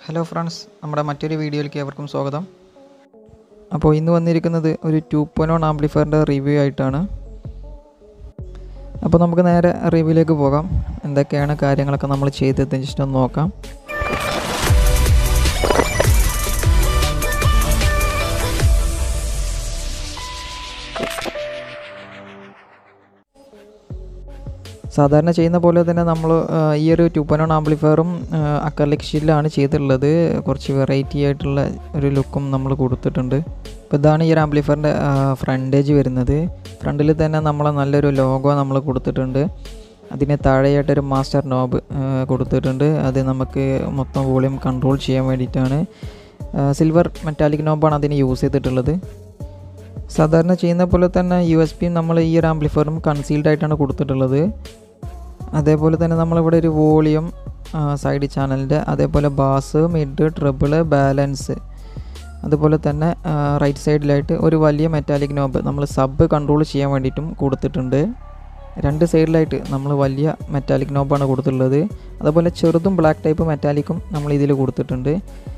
hello friends നമ്മുടെ മറ്റൊരു വീഡിയോയിലേക്ക് ഏവർക്കും സ്വാഗതം അപ്പോൾ ഇന്ന് വന്നിരിക്കുന്നത് ഒരു ടു പോയിൻറ്റ് വൺ ആംപ്ലിഫയറിൻ്റെ റിവ്യൂ ആയിട്ടാണ് അപ്പോൾ നമുക്ക് നേരെ റിവ്യൂയിലേക്ക് പോകാം എന്തൊക്കെയാണ് കാര്യങ്ങളൊക്കെ നമ്മൾ ചെയ്തത് ജസ്റ്റ് ഒന്ന് നോക്കാം സാധാരണ ചെയ്യുന്ന പോലെ തന്നെ നമ്മൾ ഈ ഒരു ടു പോയിൻറ്റ് വൺ ആംപ്ലിഫയറും അക്കർലിക് ഷീറ്റിലാണ് ചെയ്തിട്ടുള്ളത് കുറച്ച് വെറൈറ്റി ആയിട്ടുള്ള ഒരു ലുക്കും നമ്മൾ കൊടുത്തിട്ടുണ്ട് അപ്പോൾ ഇതാണ് ഈ ഒരു ആംപ്ലിഫയറിൻ്റെ ഫ്രണ്ടേജ് വരുന്നത് ഫ്രണ്ടിൽ തന്നെ നമ്മൾ നല്ലൊരു ലോഗോ നമ്മൾ കൊടുത്തിട്ടുണ്ട് അതിന് താഴെയായിട്ടൊരു മാസ്റ്റർ നോബ് കൊടുത്തിട്ടുണ്ട് അത് നമുക്ക് മൊത്തം വോളിയം കൺട്രോൾ ചെയ്യാൻ വേണ്ടിയിട്ടാണ് സിൽവർ മെറ്റാലിക് നോബാണ് അതിന് യൂസ് ചെയ്തിട്ടുള്ളത് സാധാരണ ചെയ്യുന്ന പോലെ തന്നെ യു എസ് പി നമ്മൾ ഈ ഒരു ആംപ്ലിഫയറും കൺസീൽഡ് ആയിട്ടാണ് കൊടുത്തിട്ടുള്ളത് അതേപോലെ തന്നെ നമ്മളിവിടെ ഒരു വോളിയം സൈഡ് ചാനലിൻ്റെ അതേപോലെ ബാസ് മിഡ് ട്രിബിള് ബാലൻസ് അതുപോലെ തന്നെ റൈറ്റ് സൈഡിലായിട്ട് ഒരു വലിയ മെറ്റാലിക് നോബ് നമ്മൾ സബ് കൺട്രോൾ ചെയ്യാൻ വേണ്ടിയിട്ടും കൊടുത്തിട്ടുണ്ട് രണ്ട് സൈഡിലായിട്ട് നമ്മൾ വലിയ മെറ്റാലിക് നോബാണ് കൊടുത്തിട്ടുള്ളത് അതുപോലെ ചെറുതും ബ്ലാക്ക് ടൈപ്പ് മെറ്റാലിക്കും നമ്മൾ ഇതിൽ കൊടുത്തിട്ടുണ്ട്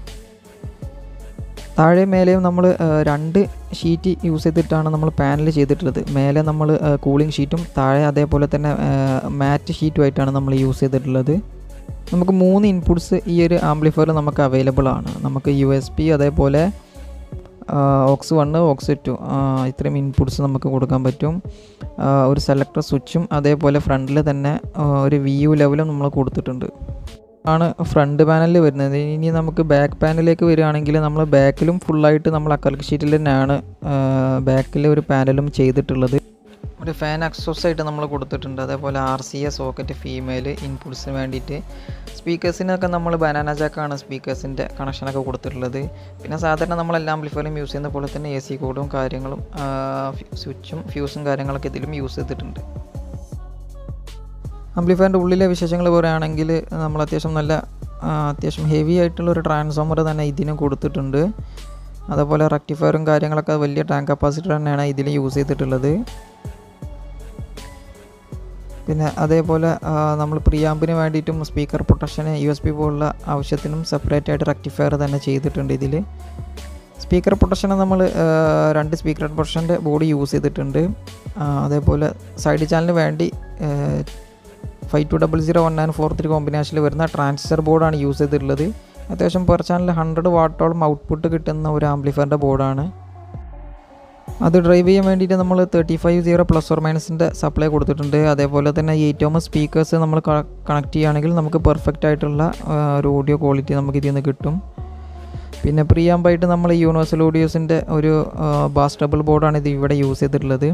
താഴെ മേലെയും നമ്മൾ രണ്ട് ഷീറ്റ് യൂസ് ചെയ്തിട്ടാണ് നമ്മൾ പാനൽ ചെയ്തിട്ടുള്ളത് മേലെ നമ്മൾ കൂളിംഗ് ഷീറ്റും താഴെ അതേപോലെ തന്നെ മാറ്റ് ഷീറ്റുമായിട്ടാണ് നമ്മൾ യൂസ് ചെയ്തിട്ടുള്ളത് നമുക്ക് മൂന്ന് ഇൻപുട്സ് ഈ ഒരു ആംപ്ലിഫയർ നമുക്ക് അവൈലബിൾ ആണ് നമുക്ക് യു എസ് പി അതേപോലെ ഓക്സ് വണ്ണ് ഓക്സ് ടു ഇത്രയും ഇൻപുട്സ് നമുക്ക് കൊടുക്കാൻ പറ്റും ഒരു സെലക്ടർ സ്വിച്ചും അതേപോലെ ഫ്രണ്ടിൽ തന്നെ ഒരു വി യു ലെവലും നമ്മൾ കൊടുത്തിട്ടുണ്ട് ആണ് ഫ്രണ്ട് പാനലിൽ വരുന്നത് ഇനി നമുക്ക് ബാക്ക് പാനലിലേക്ക് വരികയാണെങ്കിൽ നമ്മൾ ബാക്കിലും ഫുള്ളായിട്ട് നമ്മൾ അക്കർക്ക് ഷീറ്റിൽ തന്നെയാണ് ബാക്കിൽ ഒരു പാനലും ചെയ്തിട്ടുള്ളത് ഒരു ഫാൻ അക്സോസ് ആയിട്ട് നമ്മൾ കൊടുത്തിട്ടുണ്ട് അതേപോലെ R C A socket female ഇൻപുട്സിന് വേണ്ടിയിട്ട് സ്പീക്കേഴ്സിനൊക്കെ നമ്മൾ ബനാന ജാക്കാണ് സ്പീക്കേഴ്സിൻ്റെ കണക്ഷനൊക്കെ കൊടുത്തിട്ടുള്ളത് പിന്നെ സാധാരണ നമ്മൾ എല്ലാ ആംപ്ലിഫയറും യൂസ് ചെയ്യുന്ന പോലെ തന്നെ എ സി കോഡും കാര്യങ്ങളും സ്വിച്ചും ഫ്യൂസും കാര്യങ്ങളൊക്കെ ഇതിലും യൂസ് ചെയ്തിട്ടുണ്ട് ആംപ്ലിഫയറിൻ്റെ ഉള്ളിലെ വിശേഷങ്ങൾ പറയുകയാണെങ്കിൽ നമ്മൾ അത്യാവശ്യം നല്ല അത്യാവശ്യം ഹെവി ആയിട്ടുള്ള ഒരു ട്രാൻസ്ഫോമർ തന്നെ ഇതിന് കൊടുത്തിട്ടുണ്ട് അതേപോലെ റെക്ടിഫയറും കാര്യങ്ങളൊക്കെ വലിയ ടാങ്ക് കപ്പാസിറ്റർ തന്നെയാണ് ഇതിൽ യൂസ് ചെയ്തിട്ടുള്ളത് പിന്നെ അതേപോലെ നമ്മൾ പ്രിയാമ്പിന് വേണ്ടിയിട്ടും സ്പീക്കർ പ്രൊട്ടക്ഷന് യു എസ് പി പോലുള്ള ആവശ്യത്തിനും സെപ്പറേറ്റ് ആയിട്ട് റെക്ടിഫയർ തന്നെ ചെയ്തിട്ടുണ്ട് ഇതിൽ സ്പീക്കർ പ്രൊട്ടക്ഷന് നമ്മൾ രണ്ട് സ്പീക്കർ പ്രൊട്ടക്ഷൻ്റെ ബോഡി യൂസ് ചെയ്തിട്ടുണ്ട് അതേപോലെ സൈഡ് ചാനലിന് വേണ്ടി five two double zero one nine four three കോമ്പിനേഷനിൽ വരുന്ന ട്രാൻസിസ്റ്റർ ബോർഡാണ് യൂസ് ചെയ്തിട്ടുള്ളത് അത്യാവശ്യം പെർ ചാനൽ ഹൺഡ്രഡ് വാട്ടോളം ഔട്ട്പുട്ട് കിട്ടുന്ന ഒരു ആംപ്ലിഫയറിൻ്റെ ബോർഡാണ് അത് ഡ്രൈവ് ചെയ്യാൻ വേണ്ടിയിട്ട് നമ്മൾ thirty five zero plus or മൈനസിൻ്റെ സപ്ലൈ കൊടുത്തിട്ടുണ്ട് അതേപോലെ തന്നെ എയ്റ്റ് ഓമ സ്പീക്കേഴ്സ് നമ്മൾ കണക്ട് ചെയ്യുകയാണെങ്കിൽ നമുക്ക് പെർഫെക്റ്റ് ആയിട്ടുള്ള ഒരു ഓഡിയോ ക്വാളിറ്റി നമുക്ക് ഇതിൽ നിന്ന് കിട്ടും പിന്നെ പ്രിയാമ്പായിട്ട് നമ്മൾ യൂണിവേഴ്സൽ ഓഡിയോസിൻ്റെ ഒരു ബാസ് ഡബിൾ ബോർഡാണ് ഇത് ഇവിടെ യൂസ് ചെയ്തിട്ടുള്ളത്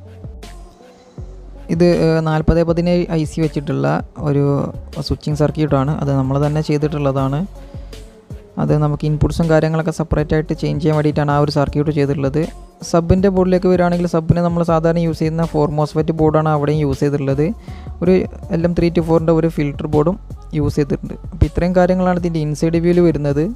ഇത് നാൽപ്പത് പതിനേഴ് ഐ സി വെച്ചിട്ടുള്ള ഒരു സ്വിച്ചിങ് സർക്യൂട്ടാണ് അത് നമ്മൾ തന്നെ ചെയ്തിട്ടുള്ളതാണ് അത് നമുക്ക് ഇൻപുട്സും കാര്യങ്ങളൊക്കെ സെപ്പറേറ്റ് ആയിട്ട് ചേഞ്ച് ചെയ്യാൻ വേണ്ടിയിട്ടാണ് ആ ഒരു സർക്യൂട്ട് ചെയ്തിട്ടുള്ളത് സബിൻ്റെ ബോർഡിലേക്ക് വരികയാണെങ്കിൽ സബിന് നമ്മൾ സാധാരണ യൂസ് ചെയ്യുന്ന ഫോർ മോസ്ഫെറ്റ് ബോർഡാണ് അവിടെയും യൂസ് ചെയ്തിട്ടുള്ളത് ഒരു എൽ എം ത്രീ ടു ഫോറിൻ്റെ ഒരു ഫിൽറ്റർ ബോർഡും യൂസ് ചെയ്തിട്ടുണ്ട് അപ്പോൾ ഇത്രയും കാര്യങ്ങളാണ് ഇതിൻ്റെ ഇൻസൈഡ് വ്യൂവിൽ വരുന്നത്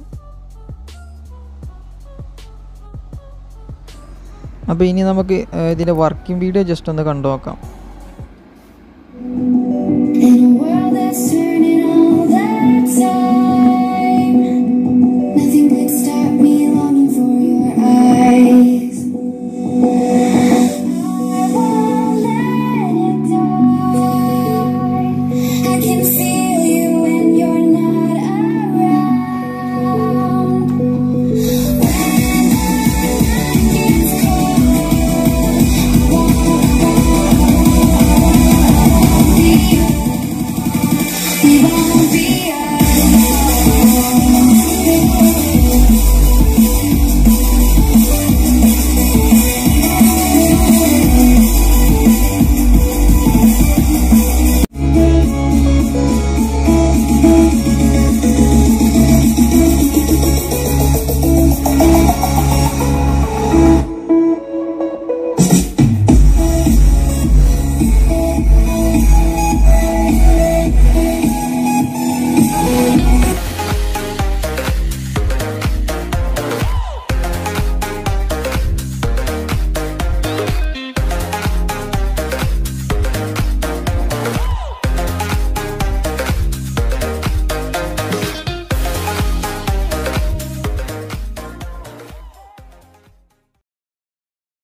അപ്പോൾ ഇനി നമുക്ക് ഇതിൻ്റെ വർക്കിംഗ് വീഡിയോ ജസ്റ്റ് ഒന്ന് കണ്ടു നോക്കാം